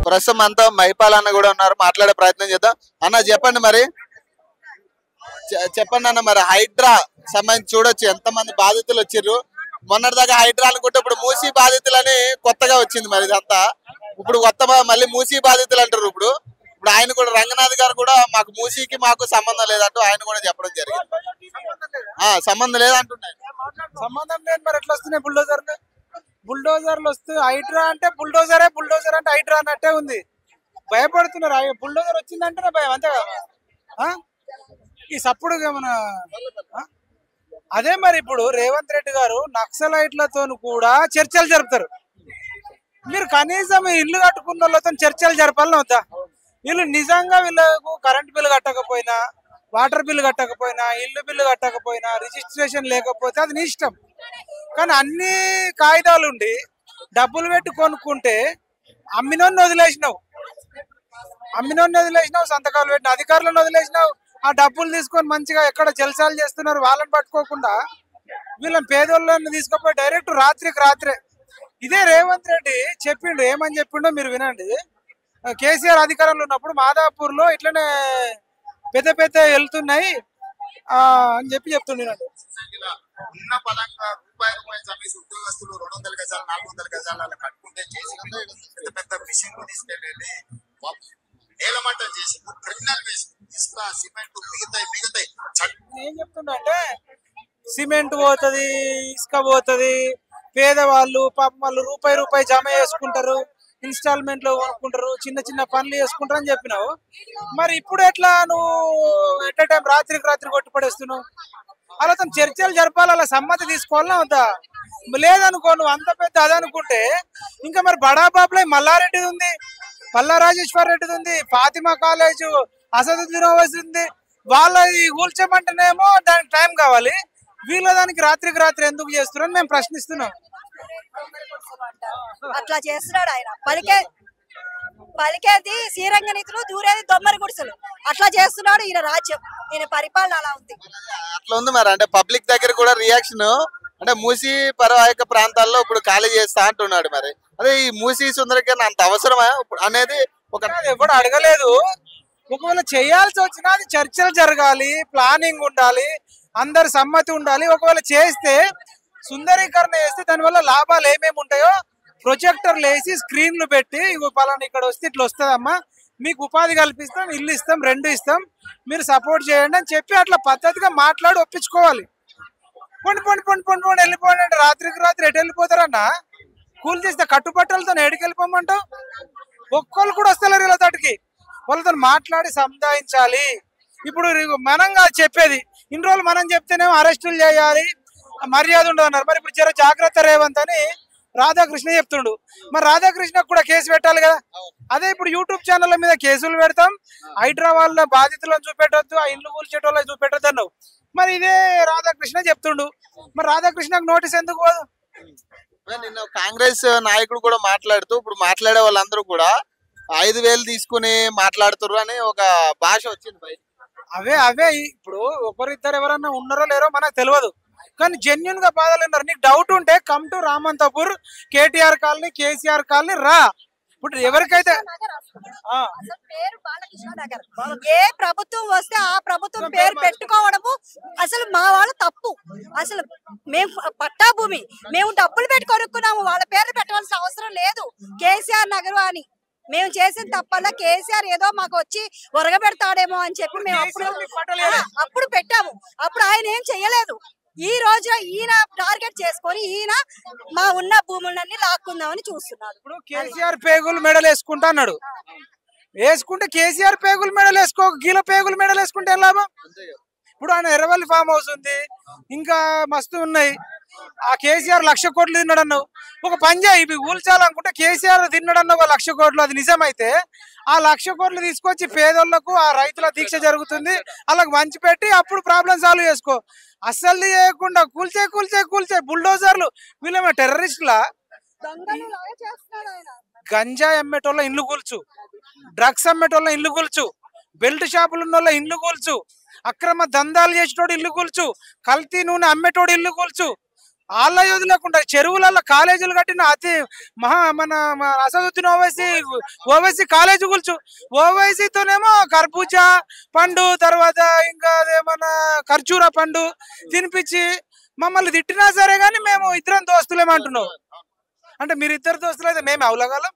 ప్రస్తుతం అంతా మైపాల్ అన్న కూడా ఉన్నారు మాట్లాడే ప్రయత్నం చేద్దాం అన్న చెప్పండి మరి చె- చెప్పండి అన్న మరి హైడ్రా సంబంధించి చూడొచ్చు ఎంత మంది బాధితులు వచ్చిర్రు మొన్నటిదాకా హైడ్రా అనుకుంటే ఇప్పుడు మూసీ బాధితులని కొత్తగా వచ్చింది మరి ఇదంతా ఇప్పుడు కొత్త బా- మళ్ళీ మూసీ బాధితులు అంటారు ఇప్పుడు ఇప్పుడు ఆయన కూడా రంగనాథ్ గారు కూడా మాకు మూసీకి మాకు సంబంధం లేదంటూ ఆయన కూడా చెప్పడం జరిగింది ఆ సంబంధం లేదంటున్నాయి సంబంధం లేదు మరి ఎట్లా వస్తున్నాయి బుల్డోజర్లు బుల్డోజర్లు వస్తూ హైడ్రా అంటే బుల్డోజరే బుల్డోజర్ అంటే హైడ్రా అన్నట్టే ఉంది భయపడుతున్నారు ఆ బుల్డోజర్ వచ్చిందంటేనే భయం అంతే కదా ఆ? ఈ సప్పుడు మన ఆ? అదే మరి ఇప్పుడు రేవంత్ రెడ్డి గారు నక్సలైట్లతో కూడా చర్చలు జరుపుతారు మీరు కనీసం ఈ ఇల్లు కట్టుకున్న వాళ్ళతో చర్చలు జరపాలని వద్దా వీళ్ళు నిజంగా వీళ్ళకు కరెంట్ బిల్లు కట్టకపోయినా వాటర్ బిల్లు కట్టకపోయినా ఇల్లు బిల్లు కట్టకపోయినా రిజిస్ట్రేషన్ లేకపోతే అది నీ ఇష్టం కానీ అన్ని కాగితాలు ఉండి డబ్బులు పెట్టి కొనుక్కుంటే అమ్మినోన్ని వదిలేసినావు అమ్మినోన్ని వదిలేసినావు సంతకాలు పెట్టిన అధికారులను వదిలేసినావు ఆ డబ్బులు తీసుకొని మంచిగా ఎక్కడ జల్సాలు చేస్తున్నారు వాళ్ళని పట్టుకోకుండా వీళ్ళని పేదోళ్ళని తీసుకుపోయి డైరెక్ట్ రాత్రికి రాత్రే ఇదే రేవంత్ రెడ్డి చెప్పిండు ఏమని చెప్పిండో మీరు వినండి ఆ, కేసీఆర్ అధికారంలో ఉన్నప్పుడు మాదాపూర్ లో ఇట్లనే పెద్ద పెద్ద వెళ్తున్నాయి ఆ, అని చెప్పి చెప్తుండేనండి ఇలా ఉన్న పలంగా రూపాయి రూపాయి చంపేసి ఉద్యోగస్తులు రెండు వందల గజాలు నాలుగు వందల గజాలు అలా కట్టుకుంటే చేసి పెద్ద పెద్ద మిషన్లు తీసుకెళ్ళి నేలమట్టం చేసి క్రిమినల్ వేసి ఇసుక సిమెంట్ మిగతాయి మిగతాయి చట్- ఏం చెప్తుండ అంటే సిమెంట్ పోతుంది ఇసుక పోతుంది పేదవాళ్ళు పాపం వాళ్ళు రూపాయి రూపాయి జమ చేసుకుంటారు ఇన్స్టాల్మెంట్ లో కొనుక్కుంటారు చిన్న చిన్న పనులు చేసుకుంటారు అని చెప్పినావు మరి ఇప్పుడు ఎట్లా నువ్వు ఎట్ టైం రాత్రికి రాత్రి కొట్టి పడేస్తున్నావు అలా తను చర్చలు జరపాలి అలా సమ్మతి తీసుకోవాలన్నా వద్దా లేదనుకో నువ్వు అంత పెద్ద అదనుకుంటే ఇంకా మరి బడా బాబులై మల్లారెడ్డి ఉంది పల్లా రాజేశ్వర్ రెడ్డిది ఉంది ఫాతిమా కాలేజ్ అసదుద్దీన్ ఓవైసీ ఉంది వాళ్ళ కూల్చమంటేనేమో దానికి టైం కావాలి వీళ్ళ దానికి రాత్రికి రాత్రి ఎందుకు చేస్తున్నారని మేము ప్రశ్నిస్తున్నాం అట్లా చేస్తున్నాడు ఆయన పలికే పలికేది శ్రీరంగ నీతులు దూరేది దొమ్మరి గుడిసెలు అట్లా చేస్తున్నాడు ఈయన రాజ్యం ఈయన పరిపాలన అలా ఉంది అట్లా ఉంది మరి అంటే పబ్లిక్ దగ్గర కూడా రియాక్షన్ అంటే మూసీ పరవాయక ప్రాంతాల్లో ఇప్పుడు ఖాళీ చేస్తా అంటున్నాడు మరి అదే ఈ మూసీ సుందరకరణ అంత అవసరమా ఇప్పుడు అనేది ఒక అది ఎవడు అడగలేదు ఒకవేళ చేయాల్సి వచ్చినా అది చర్చలు జరగాలి ప్లానింగ్ ఉండాలి అందరి సమ్మతి ఉండాలి ఒకవేళ చేస్తే సుందరీకరణ చేస్తే దానివల్ల లాభాలు ఏమేమి ఉంటాయో ప్రొజెక్టర్లు వేసి స్క్రీన్లు పెట్టి ఇగో పలానా ఇక్కడ వస్తే ఇట్లా వస్తుందమ్మా మీకు ఉపాధి కల్పిస్తాం ఇల్లు ఇస్తాం రెండు ఇస్తాం మీరు సపోర్ట్ చేయండి అని చెప్పి అట్లా పద్ధతిగా మాట్లాడి ఒప్పించుకోవాలి పొండి పొండి పొండి పొండి పొండి వెళ్ళిపోండి అంటే రాత్రికి రాత్రి ఎటు వెళ్ళిపోతారన్నా కూలి చేస్తే కట్టుబట్టలతో ఎడికి వెళ్ళిపోమంటావు ఒక్కళ్ళు కూడా వస్తలేరు వీళ్ళ తోటికి వాళ్ళతో మాట్లాడి సంధాయించాలి ఇప్పుడు ఇగో మనం కాదు చెప్పేది ఇన్ని రోజులు మనం చెప్తేనేమో అరెస్టులు చేయాలి మర్యాద ఉండదు అన్నారు మరి ఇప్పుడు జర జాగ్రత్త రేవంత్ అని రాధాకృష్ణ చెప్తుండు మరి రాధాకృష్ణకు కూడా కేసు పెట్టాలి కదా అదే ఇప్పుడు యూట్యూబ్ ఛానళ్ళ మీద కేసులు పెడతాం హైదరాబాద్ లో బాధితులను చూపెట్టొద్దు ఆ ఇల్లు కూల్చేటోళ్ళని చూపెట్టొద్దు అన్నావు మరి ఇదే రాధాకృష్ణ చెప్తుండు మరి రాధాకృష్ణకు నోటీస్ ఎందుకు పోదు నిన్న కాంగ్రెస్ నాయకుడు కూడా మాట్లాడుతూ ఇప్పుడు మాట్లాడే వాళ్ళందరూ కూడా ఐదు వేలు తీసుకుని మాట్లాడుతుర్రు అని ఒక భాష వచ్చింది బయట అవే అవే ఇప్పుడు ఒకరిద్దరు ఎవరన్నా ఉన్నారో లేరో మనకు తెలియదు కానీ జెన్యున్ గా బాధలు ఉన్నారు నీకు డౌట్ ఉంటే come to Ramanthapur KTR colony KCR colony రా ఇప్పుడు ఎవరికైతే ఆ, అసలు పేరు బాలకృష్ణ నగర్ ఏ ప్రభుత్వం వస్తే ఆ ప్రభుత్వం పేరు పెట్టుకోవడము అసలు మా వాళ్ళ తప్పు అసలు మేము పట్టా భూమి మేము డబ్బులు పెట్టి కొనుక్కున్నాము వాళ్ళ పేర్లు పెట్టవలసిన అవసరం లేదు కేసీఆర్ నగర్ అని మేము చేసిన తప్పల్లా కేసీఆర్ ఏదో మాకు వచ్చి ఒరగబెడతాడేమో అని చెప్పి మేము అప్పుడు కేసీఆర్ మీకు పట్టలేదు. ఆ, అప్పుడు పెట్టాము అప్పుడు ఆయన ఏం చెయ్యలేదు ఈ రోజున ఈయన టార్గెట్ చేసుకొని ఈయన మా ఉన్న భూములన్నీ లాక్కుందామని చూస్తున్నాడు ఇప్పుడు కేసీఆర్ పేగులు మెడలు వేసుకుంటా అన్నాడు వేసుకుంటే కేసీఆర్ పేగులు మెడలు వేసుకో గీల పేగులు మెడలు వేసుకుంటే ఏం లాభం ఇప్పుడు ఆయన ఎర్రవల్లి ఫామ్ హౌస్ ఉంది ఇంకా మస్తు ఉన్నాయి ఆ కేసీఆర్ లక్ష కోట్లు తిన్నాడు అన్నావు ఒక పని చేయి ఇవి ఊల్చాలనుకుంటే కేసీఆర్ తిన్నాడు అన్న ఒక లక్ష కోట్లు అది నిజమైతే ఆ లక్ష కోట్లు తీసుకొచ్చి పేదోళ్లకు ఆ రైతుల దీక్ష జరుగుతుంది వాళ్ళకి మంచి పెట్టి అప్పుడు ప్రాబ్లం సాల్వ్ చేసుకో అస్సలు చేయకుండా కూల్చే కూల్చే కూల్చే బుల్డోజర్లు వీళ్ళేమో టెర్రరిస్టులా దొంగలు లాగా చేస్తున్నాడు ఆయన గంజా అమ్మేటోళ్ళ ఇల్లు కూల్చు డ్రగ్స్ అమ్మేటోళ్ళ ఇల్లు కూల్చు బెల్ట్ షాపులు ఉన్న ఇల్లు కూల్చు అక్రమ దందాలు చేసేటోడు ఇల్లు కూల్చు కల్తీ నూనె అమ్మేటోడు ఇల్లు కూల్చు వాళ్ళ వదిలేకుండా చెరువులలో కాలేజీలు కట్టిన అతి మహా మన మన అసదుద్దీన్ ఓవైసీ ఓవైసీ కాలేజీ కూల్చు ఓవైసీతోనేమో కర్బూజా పండు తర్వాత ఇంకా అదేమన్నా ఖర్జూర పండు తినిపించి మమ్మల్ని తిట్టినా సరే కానీ మేము ఇద్దరం దోస్తులేమంటున్నాం అంటే మీరు ఇద్దరు దోస్తులు అయితే మేము అవలగలం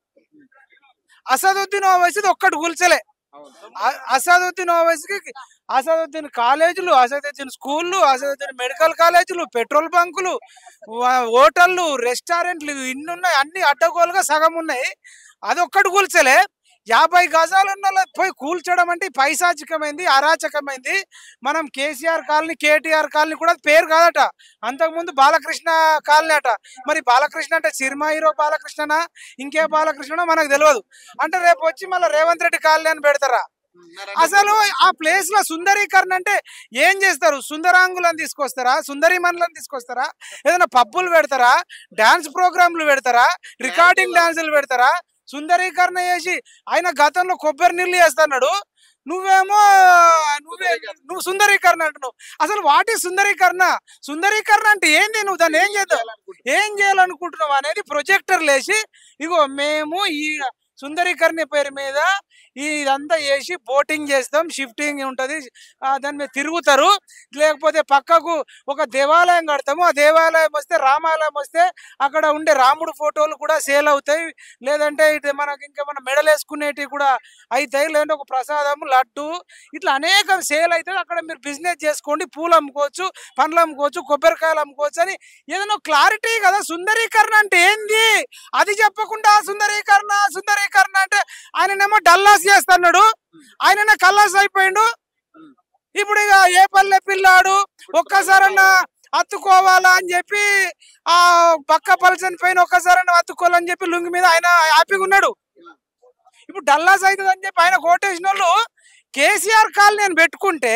అసదుద్దీన్ ఓవైసీది ఒక్కటి కూల్చలే అ- అసదుద్దీన్ ఓవైసీకి అసదుద్దీన్ కాలేజీలు అసదుద్దీన్ స్కూళ్ళు అసదుద్దీన్ మెడికల్ కాలేజీలు పెట్రోల్ బంకులు వా- హోటళ్ళు రెస్టారెంట్లు ఇన్ని ఉన్నాయి అన్ని అడ్డగోలుగా సగం ఉన్నాయి అదొక్కటి కూల్చలే యాభై గజాలు ఉన్న వాళ్ళకి పోయి కూల్చడం అంటే పైశాచికమైంది అరాచకమైంది మనం కేసీఆర్ కాలనీ కేటీఆర్ కాలనీ కూడా పేరు కాదట అంతకుముందు బాలకృష్ణ కాలనీ అట మరి బాలకృష్ణ అంటే సినిమా హీరో బాలకృష్ణనా ఇంకే బాలకృష్ణనో మనకు తెలియదు అంటే రేపు వచ్చి మళ్ళీ రేవంత్ రెడ్డి కాలనీ అని పెడతారా అసలు ఆ ప్లేస్ లో సుందరీకరణ అంటే ఏం చేస్తారు సుందరాంగులను తీసుకొస్తారా సుందరిమణులను తీసుకొస్తారా ఏదైనా పబ్బులు పెడతారా డాన్స్ ప్రోగ్రాంలు పెడతారా రికార్డింగ్ డాన్సులు పెడతారా సుందరీకరణ చేసి ఆయన గతంలో కొబ్బరి నీళ్ళు చేస్తున్నాడు నువ్వేమో నువ్వే నువ్వు సుందరీకరణ అంటున్నావు అసలు వాటి సుందరీకరణ సుందరీకరణ అంటే ఏంది నువ్వు దాన్ని ఏం చేద్దాం ఏం చేయాలనుకుంటున్నావు అనేది ప్రొజెక్టర్ లేచి ఇగో మేము ఈ సుందరీకరణ పేరు మీద ఇదంతా చేసి బోటింగ్ చేస్తాం షిఫ్టింగ్ ఉంటది ఆ, దాని మీద తిరుగుతారు లేకపోతే పక్కకు ఒక దేవాలయం కడతాము ఆ దేవాలయం వస్తే రామాలయం వస్తే అక్కడ ఉండే రాముడు ఫోటోలు కూడా సేల్ అవుతాయి లేదంటే ఇది మనకి ఇంకా మన మెడలు వేసుకునేటివి కూడా అవుతాయి లేదంటే ఒక ప్రసాదం లడ్డు ఇట్లా అనేక సేల్ అవుతుంది అక్కడ మీరు బిజినెస్ చేసుకోండి పూలు అమ్ముకోవచ్చు పండ్లు అమ్ముకోవచ్చు కొబ్బరికాయలు అమ్ముకోవచ్చు అని ఏదైనా క్లారిటీ కదా సుందరీకరణ అంటే ఏంది అది చెప్పకుండా సుందరీకరణ సుందరీకరణ అంటే ఆయననేమో డల్లాస్ చేస్తున్నాడు ఆయననే కల్లాస్ అయిపోయిండు ఇప్పుడు ఇక ఏ పల్లె పిల్లాడు ఒక్కసారన్నా అత్తుకోవాలా అని చెప్పి ఆ పక్క పలసని పైన ఒక్కసారన్నా అత్తుకోవాలని చెప్పి లుంగి మీద ఆయన హ్యాపీగా ఉన్నాడు ఇప్పుడు డల్లాస్ అవుతుంది అని చెప్పి ఆయన కోటేసిన వాళ్ళు కేసీఆర్ కాలనీ అని పెట్టుకుంటే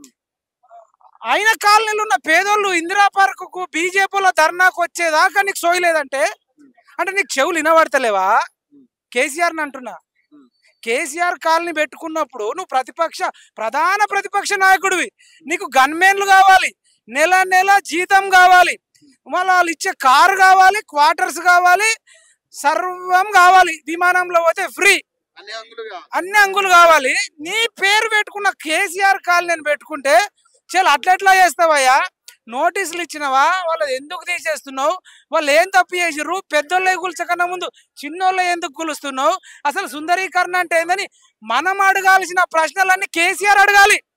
ఆయన కాలనీలో ఉన్న పేదోళ్ళు ఇందిరా పార్క్ కు బీజేపీలో ధర్నాకు వచ్చేదాకా నీకు సోయలేదంటే అంటే నీకు చెవులు వినబడతలేవా కేసీఆర్ అంటున్నా కేసీఆర్ కాలనీ పెట్టుకున్నప్పుడు నువ్వు ప్రతిపక్ష ప్రధాన ప్రతిపక్ష నాయకుడివి నీకు గన్మెన్లు కావాలి నెల నెల జీతం కావాలి మళ్ళీ వాళ్ళు ఇచ్చే కారు కావాలి క్వార్టర్స్ కావాలి సర్వం కావాలి విమానంలో పోతే ఫ్రీ అన్ని అంగులుగా అన్ని అంగులు కావాలి నీ పేరు పెట్టుకున్న కేసీఆర్ కాలనీ పెట్టుకుంటే చాలా అట్లెట్లా చేస్తావయ్యా నోటీసులు ఇచ్చినవా వాళ్ళు ఎందుకు తీసేస్తున్నావు వాళ్ళు ఏం తప్పు చేసిర్రు పెద్దోళ్ళే కూల్చకన్నా ముందు చిన్నోళ్ళే ఎందుకు కూలుస్తున్నావు అసలు సుందరీకరణ అంటే ఏందని మనం అడగాల్సిన ప్రశ్నలన్నీ కేసీఆర్ అడగాలి